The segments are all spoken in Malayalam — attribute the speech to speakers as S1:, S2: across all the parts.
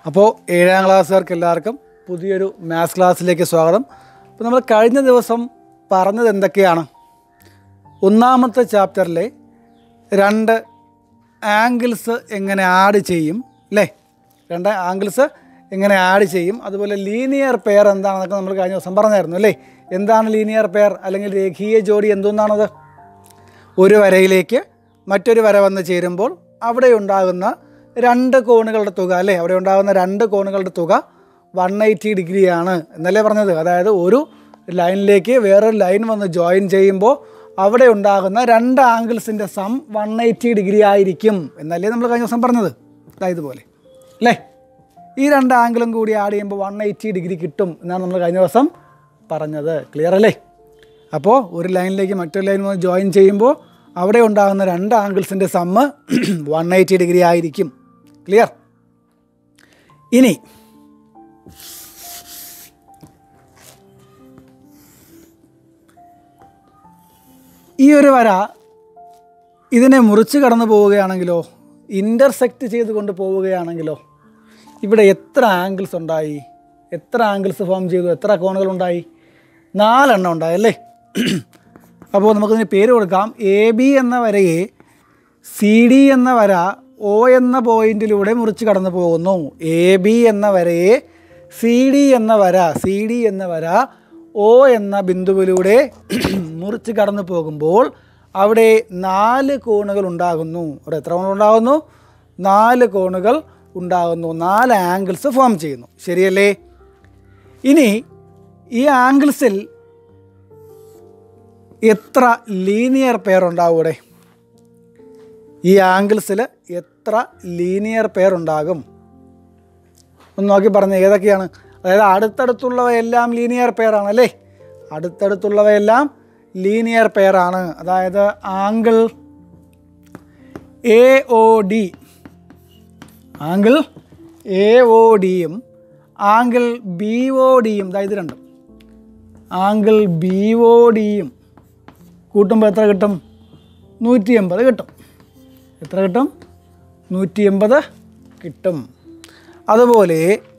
S1: അപ്പോൾ ഏഴാം ക്ലാസ്സുകാർക്ക് എല്ലാവർക്കും പുതിയൊരു മാത്സ് ക്ലാസ്സിലേക്ക് സ്വാഗതം അപ്പോൾ നമ്മൾ കഴിഞ്ഞ ദിവസം പറഞ്ഞത് എന്തൊക്കെയാണ് ഒന്നാമത്തെ ചാപ്റ്ററിലെ രണ്ട് ആംഗിൾസ് എങ്ങനെ ആഡ് ചെയ്യും അല്ലേ രണ്ട് ആംഗിൾസ് എങ്ങനെ ആഡ് ചെയ്യും അതുപോലെ ലീനിയർ പെയർ എന്താണെന്നൊക്കെ നമ്മൾ കഴിഞ്ഞ ദിവസം പറഞ്ഞായിരുന്നു അല്ലേ എന്താണ് ലീനിയർ പെയർ അല്ലെങ്കിൽ രേഖീയ ജോഡി എന്തെന്നാണത് ഒരു വരയിലേക്ക് മറ്റൊരു വര വന്ന് ചേരുമ്പോൾ അവിടെ ഉണ്ടാകുന്ന രണ്ട് കോണുകളുടെ തുക അല്ലേ അവിടെ ഉണ്ടാകുന്ന രണ്ട് കോണുകളുടെ തുക വൺ എയ്റ്റി ഡിഗ്രിയാണ് എന്നല്ലേ പറഞ്ഞത് അതായത് ഒരു ലൈനിലേക്ക് വേറൊരു ലൈൻ വന്ന് ജോയിൻ ചെയ്യുമ്പോൾ അവിടെ ഉണ്ടാകുന്ന രണ്ട് ആംഗിൾസിൻ്റെ സം വൺ എയ്റ്റി ഡിഗ്രി ആയിരിക്കും എന്നല്ലേ നമ്മൾ കഴിഞ്ഞ ദിവസം പറഞ്ഞത് ഇതാ ഇതുപോലെ അല്ലേ ഈ രണ്ട് ആംഗിളും കൂടി ആഡ് ചെയ്യുമ്പോൾ വൺ എയ്റ്റി ഡിഗ്രി കിട്ടും എന്നാണ് നമ്മൾ കഴിഞ്ഞ ദിവസം പറഞ്ഞത് ക്ലിയർ അല്ലേ അപ്പോൾ ഒരു ലൈനിലേക്ക് മറ്റൊരു ലൈൻ വന്ന് ജോയിൻ ചെയ്യുമ്പോൾ അവിടെ ഉണ്ടാകുന്ന രണ്ട് ആംഗിൾസിൻ്റെ സമ്മ് വൺ എയ്റ്റി ഡിഗ്രി ആയിരിക്കും ക്ലിയർ ഇനി ഈ ഒരു വര ഇതിനെ മുറിച്ച് കടന്നു പോവുകയാണെങ്കിലോ ഇൻ്റർസെക്റ്റ് ചെയ്തുകൊണ്ട് പോവുകയാണെങ്കിലോ ഇവിടെ എത്ര ആംഗിൾസ് ഉണ്ടായി എത്ര ആംഗിൾസ് ഫോം ചെയ്തു എത്ര കോണുകൾ ഉണ്ടായി നാലെണ്ണം ഉണ്ടായി അല്ലേ അപ്പോൾ നമുക്കിതിന് പേര് കൊടുക്കാം എ ബി എന്ന വരയെ സി ഡി എന്ന വര ഒ എന്ന പോയിന്റിലൂടെ മുറിച്ച് കടന്നു പോകുന്നു എ ബി എന്ന വരയെ സി ഡി എന്ന വര സി ഡി എന്ന വര ഒ എന്ന ബിന്ദുവിലൂടെ മുറിച്ച് കടന്നു പോകുമ്പോൾ അവിടെ നാല് കോണുകൾ ഉണ്ടാകുന്നു അവിടെ എത്ര കോണുകൾ ഉണ്ടാകുന്നു നാല് കോണുകൾ ഉണ്ടാകുന്നു നാല് ആംഗിൾസ് ഫോം ചെയ്യുന്നു ശരിയല്ലേ ഇനി ഈ ആംഗിൾസിൽ എത്ര ലീനിയർ പെയർ ഉണ്ടാവും ഇവിടെ ഈ ആംഗിൾസിൽ എത്ര ലീനിയർ പെയർ ഉണ്ടാകും ഒന്ന് നോക്കി പറഞ്ഞ ഏതൊക്കെയാണ് അതായത് അടുത്തടുത്തുള്ളവയെല്ലാം ലീനിയർ പെയറാണ് അല്ലേ അടുത്തടുത്തുള്ളവയെല്ലാം ലീനിയർ പെയറാണ് അതായത് angle A O D angle A O ഡിയും ആംഗിൾ ബി ഒ ഡിയും ഇത് രണ്ടും ആംഗിൾ ബി ഒ ഡിയും കൂട്ടുമ്പോൾ എത്ര കിട്ടും നൂറ്റി എൺപത് കിട്ടും എത്ര കിട്ടും നൂറ്റി എൺപത് കിട്ടും അതുപോലെ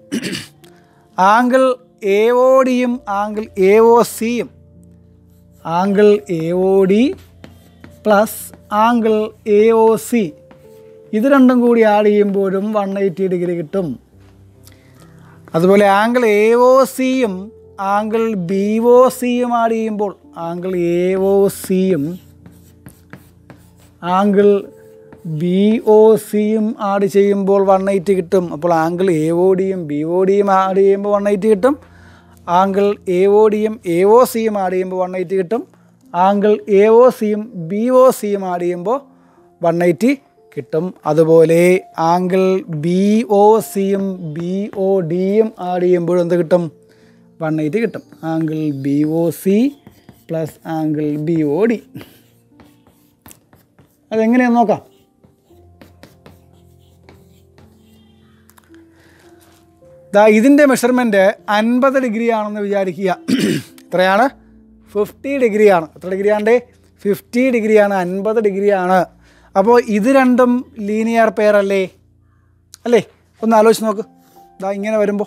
S1: ആംഗിൾ എ ഒ ഡിയും ആംഗിൾ എ ഒ സിയും angle A O D plus angle A O C ഇത് രണ്ടും കൂടി ആഡ് ചെയ്യുമ്പോഴും വൺ എയ്റ്റി ഡിഗ്രി കിട്ടും അതുപോലെ ആംഗിൾ എ ഒ സിയും ആംഗിൾ ബി ഒ സിയും ആഡ് ചെയ്യുമ്പോൾ ആംഗിൾ എ ഒ സിയും ആംഗിൾ ബി ഒ സിയും ആഡ് ചെയ്യുമ്പോൾ വൺ എയ്റ്റി കിട്ടും അപ്പോൾ ആംഗിൾ എ ഒ ഡിയും ബി ഒ ഡിയും ആഡ് ചെയ്യുമ്പോൾ വൺ എയ്റ്റി കിട്ടും ആംഗിൾ എ ഒ ഡിയും എ ഒ സിയും ആഡ് ചെയ്യുമ്പോൾ വൺ എയ്റ്റി കിട്ടും ആംഗിൾ എ ഒ സിയും ബി ഒ സിയും ആഡ് ചെയ്യുമ്പോൾ വൺ എയ്റ്റി കിട്ടും അതുപോലെ ആംഗിൾ ബി ഒ സിയും ബി ഒ ഡിയും ആഡ് ചെയ്യുമ്പോൾ എന്ത് കിട്ടും വൺ എയ്റ്റി കിട്ടും angle B O C plus angle B O D അതെങ്ങനെയാന്ന് നോക്കാം ദാ ഇതിൻ്റെ മെഷർമെൻറ്റ് അൻപത് ഡിഗ്രി ആണെന്ന് വിചാരിക്കുക എത്രയാണ് ഫിഫ്റ്റി ഡിഗ്രിയാണ് എത്ര ഡിഗ്രിയാണ്ടേ ഫിഫ്റ്റി ഡിഗ്രിയാണ് അൻപത് ഡിഗ്രിയാണ് അപ്പോൾ ഇത് രണ്ടും ലീനിയർ പെയർ അല്ലേ അല്ലേ ഒന്ന് ആലോചിച്ച് നോക്ക് ദാ ഇങ്ങനെ വരുമ്പോൾ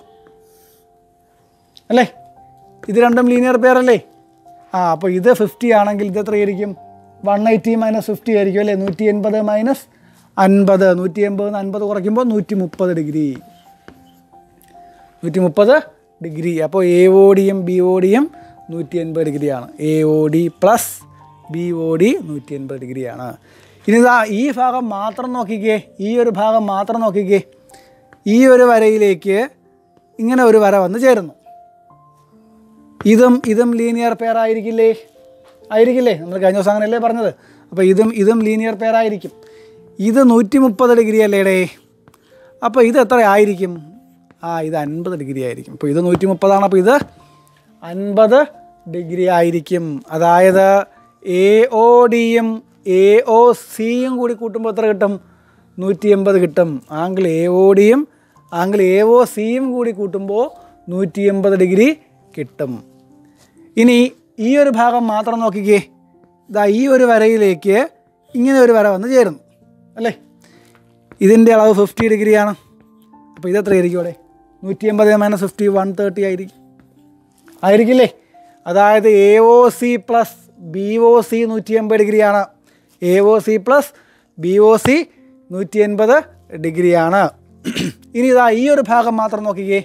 S1: അല്ലേ ഇത് രണ്ടും ലീനിയർ പെയർ അല്ലേ ആ അപ്പോൾ ഇത് ഫിഫ്റ്റി ആണെങ്കിൽ ഇത് എത്രയായിരിക്കും വൺ എയ്റ്റി മൈനസ് ഫിഫ്റ്റി ആയിരിക്കും അല്ലേ നൂറ്റി എൺപത് മൈനസ് അൻപത് നൂറ്റി എൺപത് അൻപത് കുറയ്ക്കുമ്പോൾ നൂറ്റി മുപ്പത് ഡിഗ്രി നൂറ്റി മുപ്പത് ഡിഗ്രി അപ്പോൾ എ ഒ ഡിയും ബി ഒ ഡിയും നൂറ്റി എൺപത് ഡിഗ്രിയാണ് A O D plus B O D നൂറ്റി എൺപത് ഡിഗ്രിയാണ് ഇനി ഇതാ ഈ ഭാഗം മാത്രം നോക്കിക്കേ ഈ ഒരു ഭാഗം മാത്രം നോക്കിക്കേ ഈ ഒരു വരയിലേക്ക് ഇങ്ങനെ ഒരു വര വന്ന് ചേരുന്നു ഇതും ഇതും ലീനിയർ പെയർ ആയിരിക്കില്ലേ ആയിരിക്കില്ലേ നമ്മൾ കഴിഞ്ഞ ദിവസം അങ്ങനെയല്ലേ പറഞ്ഞത് അപ്പോൾ ഇതും ഇതും ലീനിയർ പെയർ ആയിരിക്കും ഇത് നൂറ്റി മുപ്പത് ഡിഗ്രി അല്ലേടേ അപ്പോൾ ഇത് എത്ര ആയിരിക്കും ആ ഇത് അൻപത് ഡിഗ്രി ആയിരിക്കും അപ്പോൾ ഇത് നൂറ്റി മുപ്പതാണ് അപ്പോൾ ഇത് അൻപത് ഡിഗ്രി ആയിരിക്കും അതായത് എ ഒ ഡിയും എ ഒ സിയും കൂടി കൂട്ടുമ്പോൾ എത്ര കിട്ടും നൂറ്റി എൺപത് കിട്ടും ആംഗിൾ എ ഒ ഡിയും ആംഗിൾ എ ഒ സിയും കൂടി കൂട്ടുമ്പോൾ നൂറ്റി എൺപത് ഡിഗ്രി കിട്ടും ഇനി ഈ ഒരു ഭാഗം മാത്രം നോക്കിക്കേ ഇതാ ഈ ഒരു വരയിലേക്ക് ഇങ്ങനെ ഒരു വര വന്ന് ചേരുന്നു അല്ലേ ഇതിൻ്റെ അളവ് ഫിഫ്റ്റി ഡിഗ്രിയാണ് അപ്പോൾ ഇത് എത്രയായിരിക്കും അവിടെ നൂറ്റി എൺപത് മൈനസ് ഫിഫ്റ്റി വൺ തേർട്ടി ആയിരിക്കും ആയിരിക്കില്ലേ അതായത് A O C plus B O C നൂറ്റി എൺപത് ഡിഗ്രിയാണ് A O C plus B O C നൂറ്റി എൺപത് ഡിഗ്രിയാണ് ഇനി ഇതാ ഈ ഒരു ഭാഗം മാത്രം നോക്കിക്കേ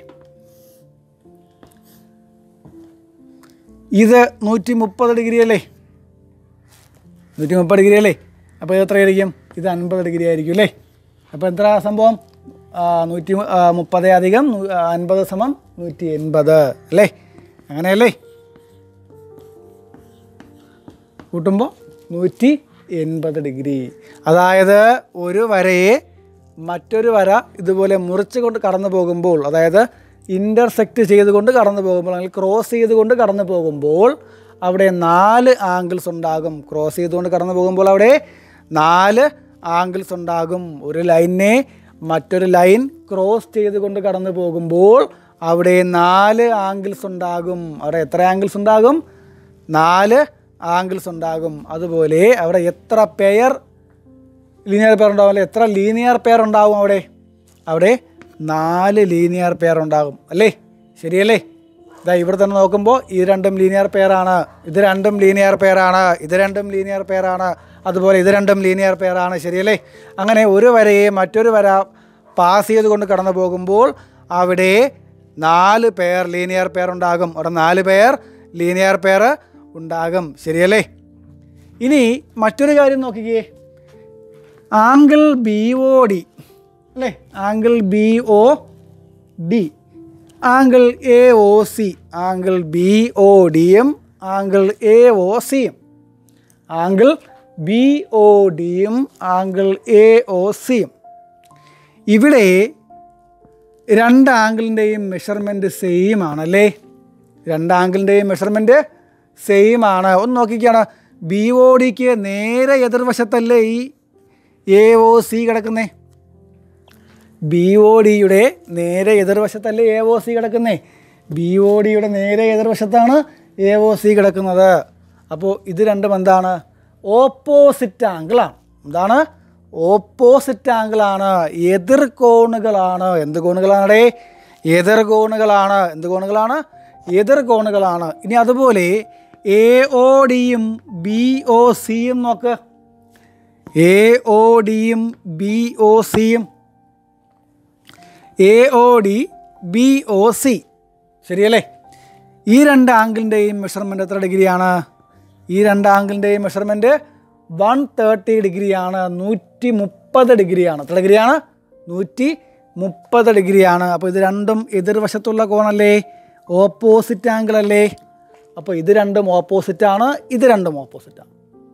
S1: ഇത് നൂറ്റി മുപ്പത് ഡിഗ്രി അല്ലേ നൂറ്റി മുപ്പത് ഡിഗ്രി അല്ലേ അപ്പോൾ ഇത് എത്രയായിരിക്കും ഇത് അൻപത് ഡിഗ്രി ആയിരിക്കും അല്ലേ അപ്പോൾ എത്ര സംഭവം ആ, നൂറ്റി മു- ആ, മുപ്പത് അധികം നൂ- ആ, അൻപത് സമം നൂറ്റി എൺപത് അല്ലേ അങ്ങനെയല്ലേ കൂട്ടുമ്പോൾ നൂറ്റി എൺപത് ഡിഗ്രി അതായത് ഒരു വരയെ മറ്റൊരു വര ഇതുപോലെ മുറിച്ച് കൊണ്ട് കടന്നു പോകുമ്പോൾ അതായത് ഇൻ്റർസെക്റ്റ് ചെയ്തുകൊണ്ട് കടന്നു പോകുമ്പോൾ അല്ലെങ്കിൽ ക്രോസ് ചെയ്തുകൊണ്ട് കടന്നു പോകുമ്പോൾ അവിടെ നാല് ആംഗിൾസ് ഉണ്ടാകും ക്രോസ് ചെയ്തുകൊണ്ട് കടന്നു പോകുമ്പോൾ അവിടെ നാല് ആംഗിൾസ് ഉണ്ടാകും ഒരു ലൈനിനെ മറ്റൊരു ലൈൻ ക്രോസ് ചെയ്തുകൊണ്ട് കടന്നു പോകുമ്പോൾ അവിടെ നാല് ആംഗിൾസ് ഉണ്ടാകും അവിടെ എത്ര ആംഗിൾസ് ഉണ്ടാകും നാല് ആംഗിൾസ് ഉണ്ടാകും അതുപോലെ അവിടെ എത്ര പെയർ ലീനിയർ പെയർ ഉണ്ടാവും അല്ലെ എത്ര ലീനിയർ പെയർ ഉണ്ടാവും അവിടെ അവിടെ നാല് ലീനിയർ പെയർ ഉണ്ടാകും അല്ലേ ശരിയല്ലേ ഇതാ ഇവിടെ തന്നെ നോക്കുമ്പോൾ ഇത് രണ്ടും ലീനിയർ പെയറാണ് ഇത് രണ്ടും ലീനിയർ പെയറാണ് ഇത് രണ്ടും ലീനിയർ പെയറാണ് അതുപോലെ ഇത് രണ്ടും ലീനിയർ പെയറാണ് ശരിയല്ലേ അങ്ങനെ ഒരു വരയെ മറ്റൊരു വര പാസ് ചെയ്തുകൊണ്ട് കടന്നു പോകുമ്പോൾ അവിടെ നാല് പെയർ ലീനിയർ പെയർ ഉണ്ടാകും അവിടെ നാല് പെയർ ലീനിയർ പെയർ ഉണ്ടാകും ശരിയല്ലേ ഇനി മറ്റൊരു കാര്യം നോക്കിക്കേ ആംഗിൾ ബി ഒ ഡി അല്ലേ angle B O D angle A O C angle B O ഡിയും ആംഗിൾ എ ഒ സിയും ആംഗിൾ ബി ഒ ഡിയും ആംഗിൾ എ ഒ സിയും ഇവിടെ രണ്ട് ആംഗിളിൻ്റെയും മെഷർമെൻറ്റ് സെയിം ആണല്ലേ രണ്ട് ആംഗിളിൻ്റെയും മെഷർമെൻറ്റ് സെയിം ആണ് ഒന്ന് നോക്കിക്കാണ് ബി ഒ ഡിക്ക് നേരെ എതിർവശത്തല്ലേ ഈ എ ഒ സി കിടക്കുന്നേ ബി ഒ ഡിയുടെ നേരെ എതിർവശത്തല്ലേ എ ഒ സി കിടക്കുന്നേ ബി ഒ ഡിയുടെ നേരെ എതിർവശത്താണ് എ ഒ സി കിടക്കുന്നത് അപ്പോൾ ഇത് രണ്ടും എന്താണ് ഓപ്പോസിറ്റ് ആംഗിളാണ് എന്താണ് ഓപ്പോസിറ്റ് ആംഗിളാണ് എതിർ കോണുകളാണ് എന്ത് കോണുകളാണടേ എതിർ കോണുകളാണ് എന്ത് കോണുകളാണ് എതിർ കോണുകളാണ് ഇനി അതുപോലെ എ ഒ ഡിയും ബി ഒ സിയും നോക്ക് എ ഒ ഡിയും ബി ഒ സിയും A O D B O C ശരിയല്ലേ ഈ രണ്ട് ആംഗിളിൻ്റെയും മെഷർമെൻറ്റ് എത്ര ഡിഗ്രിയാണ് ഈ രണ്ട് ആംഗിളിൻ്റെയും മെഷർമെൻറ്റ് വൺ തേർട്ടി ഡിഗ്രിയാണ് നൂറ്റി മുപ്പത് ഡിഗ്രിയാണ് എത്ര ഡിഗ്രിയാണ് നൂറ്റി മുപ്പത് ഡിഗ്രിയാണ് അപ്പോൾ ഇത് രണ്ടും എതിർവശത്തുള്ള കോണല്ലേ ഓപ്പോസിറ്റ് ആംഗിൾ അല്ലേ അപ്പോൾ ഇത് രണ്ടും ഓപ്പോസിറ്റാണ് ഇത് രണ്ടും ഓപ്പോസിറ്റാണ്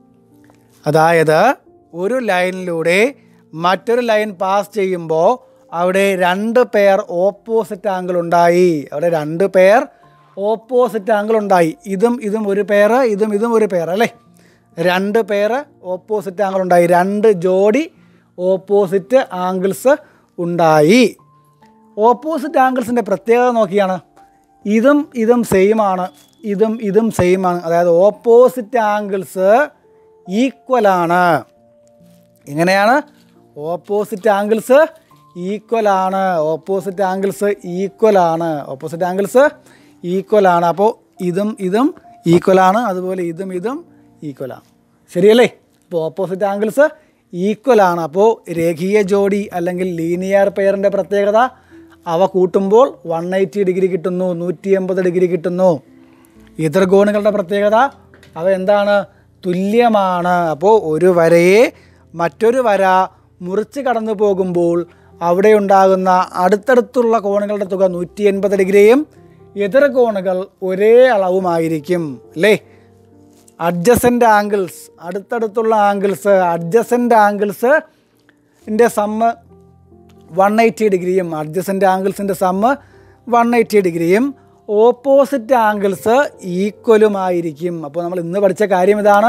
S1: അതായത് ഒരു ലൈനിലൂടെ മറ്റൊരു ലൈൻ പാസ് ചെയ്യുമ്പോൾ അവിടെ രണ്ട് പെയർ ഓപ്പോസിറ്റ് ആംഗിൾ ഉണ്ടായി അവിടെ രണ്ട് പെയർ ഓപ്പോസിറ്റ് ആംഗിൾ ഉണ്ടായി ഇതും ഇതും ഒരു പെയർ ഇതും ഇതും ഒരു പെയർ അല്ലേ രണ്ട് പെയർ ഓപ്പോസിറ്റ് ആംഗിൾ ഉണ്ടായി രണ്ട് ജോഡി ഓപ്പോസിറ്റ് ആംഗിൾസ് ഉണ്ടായി ഓപ്പോസിറ്റ് ആംഗിൾസിൻ്റെ പ്രത്യേകത നോക്കിയാണ് ഇതും ഇതും സെയിം ആണ് ഇതും ഇതും സെയിം ആണ് അതായത് ഓപ്പോസിറ്റ് ആംഗിൾസ് ഈക്വലാണ് എങ്ങനെയാണ് ഓപ്പോസിറ്റ് ആംഗിൾസ് ഈക്വൽ ആണ് ഓപ്പോസിറ്റ് ആംഗിൾസ് ഈക്വൽ ആണ് ഓപ്പോസിറ്റ് ആംഗിൾസ് ഈക്വൽ ആണ് അപ്പോൾ ഇതും ഇതും ഈക്വൽ ആണ് അതുപോലെ ഇതും ഇതും ഈക്വൽ ആണ് ശരിയല്ലേ അപ്പോൾ ഓപ്പോസിറ്റ് ആംഗിൾസ് ഈക്വൽ ആണ് അപ്പോൾ രേഖീയ ജോഡി അല്ലെങ്കിൽ ലീനിയർ പെയറിൻ്റെ പ്രത്യേകത അവ കൂട്ടുമ്പോൾ വൺ എയ്റ്റി ഡിഗ്രി കിട്ടുന്നു നൂറ്റി എൺപത് ഡിഗ്രി കിട്ടുന്നു എതിർകോണുകളുടെ പ്രത്യേകത അവ എന്താണ് തുല്യമാണ് അപ്പോൾ ഒരു വരയെ മറ്റൊരു വര മുറിച്ച് കടന്നു പോകുമ്പോൾ അവിടെ ഉണ്ടാകുന്ന അടുത്തടുത്തുള്ള കോണുകളുടെ തുക നൂറ്റി എൺപത് ഡിഗ്രിയും എതിർ കോണുകൾ ഒരേ അളവുമായിരിക്കും അല്ലേ അഡ്ജസൻ്റ് ആംഗിൾസ് അടുത്തടുത്തുള്ള ആംഗിൾസ് അഡ്ജസൻ്റ് ആംഗിൾസ് ൻ്റെ സമ്മ് വൺ എയ്റ്റി ഡിഗ്രിയും അഡ്ജസൻ്റ് ആംഗിൾസിൻ്റെ സമ്മ് വൺ എയ്റ്റി ഡിഗ്രിയും ഓപ്പോസിറ്റ് ആംഗിൾസ് ഈക്വലുമായിരിക്കും അപ്പോൾ നമ്മൾ ഇന്ന് പഠിച്ച കാര്യം ഇതാണ്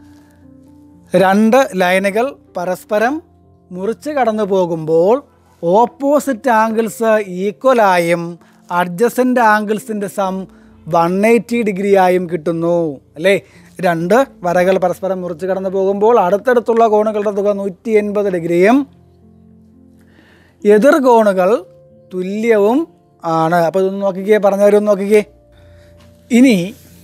S1: രണ്ട് ലൈനുകൾ പരസ്പരം മുറിച്ച് കടന്നു പോകുമ്പോൾ ഓപ്പോസിറ്റ് ആംഗിൾസ് ഈക്വലായും അഡ്ജസൻ്റ് ആംഗിൾസിൻ്റെ സം വൺ എയ്റ്റി ഡിഗ്രിയായും കിട്ടുന്നു അല്ലേ രണ്ട് വരകൾ പരസ്പരം മുറിച്ച് കടന്നു പോകുമ്പോൾ അടുത്തടുത്തുള്ള കോണുകളുടെ തുക നൂറ്റി എൺപത് ഡിഗ്രിയും എതിർ കോണുകൾ തുല്യവും ആണ് അപ്പോൾ ഇതൊന്ന് നോക്കിക്കേ പറഞ്ഞവരൊന്ന് നോക്കിക്കേ ഇനി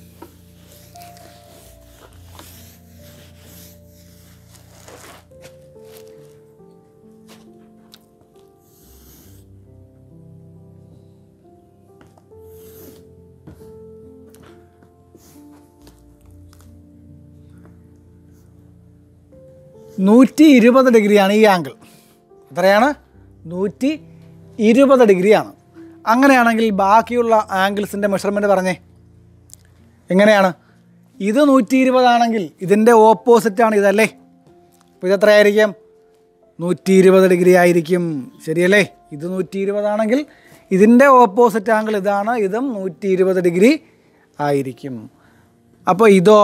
S1: നൂറ്റി ഇരുപത് ഡിഗ്രിയാണ് ഈ ആംഗിൾ എത്രയാണ് നൂറ്റി ഇരുപത് ഡിഗ്രിയാണ് അങ്ങനെയാണെങ്കിൽ ബാക്കിയുള്ള ആംഗിൾസിൻ്റെ മെഷർമെൻറ്റ് പറഞ്ഞേ എങ്ങനെയാണ് ഇത് നൂറ്റി ഇരുപതാണെങ്കിൽ ഇതിൻ്റെ ഓപ്പോസിറ്റാണ് ഇതല്ലേ അപ്പോൾ ഇതെത്രയായിരിക്കും നൂറ്റി ഇരുപത് ഡിഗ്രി ആയിരിക്കും ശരിയല്ലേ ഇത് നൂറ്റി ഇരുപതാണെങ്കിൽ ഇതിൻ്റെ ഓപ്പോസിറ്റ് ആംഗിൾ ഇതാണ് ഇതും നൂറ്റി ഇരുപത് ഡിഗ്രി ആയിരിക്കും അപ്പോൾ ഇതോ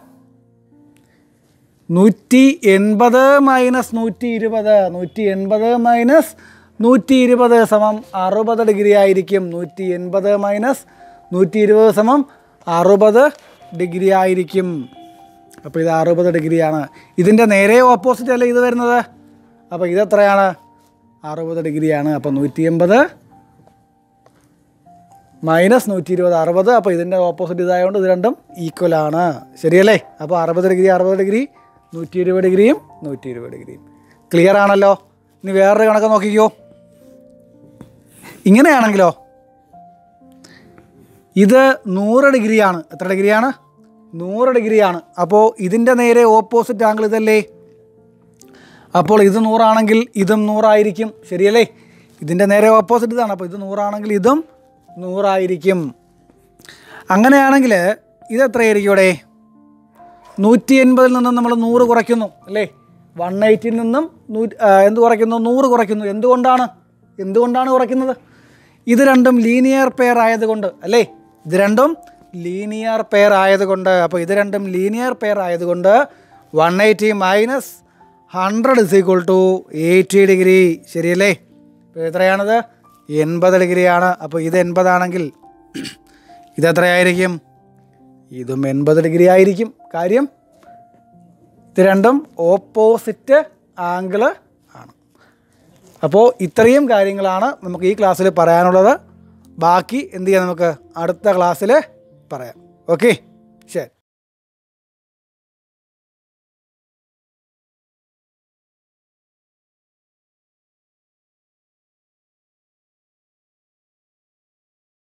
S1: നൂറ്റി എൺപത് മൈനസ് നൂറ്റി ഇരുപത് നൂറ്റി എൺപത് മൈനസ് നൂറ്റി ഇരുപത് സമം അറുപത് ഡിഗ്രി ആയിരിക്കും നൂറ്റി എൺപത് മൈനസ് നൂറ്റി ഇരുപത് സമം അറുപത് ഡിഗ്രി ആയിരിക്കും അപ്പോൾ ഇത് അറുപത് ഡിഗ്രിയാണ് ഇതിൻ്റെ നേരെ ഓപ്പോസിറ്റ് അല്ലേ ഇത് വരുന്നത് അപ്പോൾ ഇതെത്രയാണ് അറുപത് ഡിഗ്രിയാണ് അപ്പോൾ നൂറ്റി എൺപത് മൈനസ് നൂറ്റി ഇരുപത് അറുപത് അപ്പോൾ ഇതിൻ്റെ ഓപ്പോസിറ്റ് ഇതായതുകൊണ്ട് ഇത് രണ്ടും ഈക്വൽ ആണ് ശരിയല്ലേ അപ്പോൾ അറുപത് ഡിഗ്രി അറുപത് ഡിഗ്രി നൂറ്റി ഇരുപത് ഡിഗ്രിയും നൂറ്റി ഇരുപത് ഡിഗ്രിയും ക്ലിയർ ആണല്ലോ ഇനി വേറൊരു കണക്ക് നോക്കിക്കോ ഇങ്ങനെയാണെങ്കിലോ ഇത് നൂറ് ഡിഗ്രിയാണ് എത്ര ഡിഗ്രിയാണ് നൂറ് ഡിഗ്രിയാണ് അപ്പോൾ ഇതിൻ്റെ നേരെ ഓപ്പോസിറ്റ് ആംഗിൾ ഇതല്ലേ അപ്പോൾ ഇത് നൂറാണെങ്കിൽ ഇതും നൂറായിരിക്കും ശരിയല്ലേ ഇതിൻ്റെ നേരെ ഓപ്പോസിറ്റ് ഇതാണ് അപ്പോൾ ഇത് നൂറാണെങ്കിൽ ഇതും നൂറായിരിക്കും അങ്ങനെയാണെങ്കിൽ ഇത് എത്രയായിരിക്കും ഇവിടെ നൂറ്റി എൺപതിൽ നിന്നും നമ്മൾ നൂറ് കുറയ്ക്കുന്നു അല്ലേ വൺ എയ്റ്റിൽ നിന്നും നൂ ആ, എന്ത് കുറയ്ക്കുന്നു നൂറ് കുറയ്ക്കുന്നു എന്തുകൊണ്ടാണ് എന്തുകൊണ്ടാണ് കുറയ്ക്കുന്നത് ഇത് രണ്ടും ലീനിയർ പെയർ ആയതുകൊണ്ട് അല്ലേ ഇത് രണ്ടും ലീനിയർ പെയർ ആയതുകൊണ്ട് അപ്പോൾ ഇത് രണ്ടും ലീനിയർ പെയർ ആയതുകൊണ്ട് one eighty minus hundred is equal to eighty degree ശരിയല്ലേ ഇപ്പോൾ എത്രയാണത് എൺപത് ഡിഗ്രിയാണ് അപ്പോൾ ഇത് എൺപതാണെങ്കിൽ ഇതെത്രയായിരിക്കും ഇതും എൺപത് ഡിഗ്രി ആയിരിക്കും കാര്യം ഇത് രണ്ടും ഓപ്പോസിറ്റ് ആംഗിള് ആണ് അപ്പോൾ ഇത്രയും കാര്യങ്ങളാണ് നമുക്ക് ഈ ക്ലാസ്സിൽ പറയാനുള്ളത് ബാക്കി എന്ത് ചെയ്യാം നമുക്ക് അടുത്ത ക്ലാസ്സിൽ പറയാം ഓക്കെ ശരി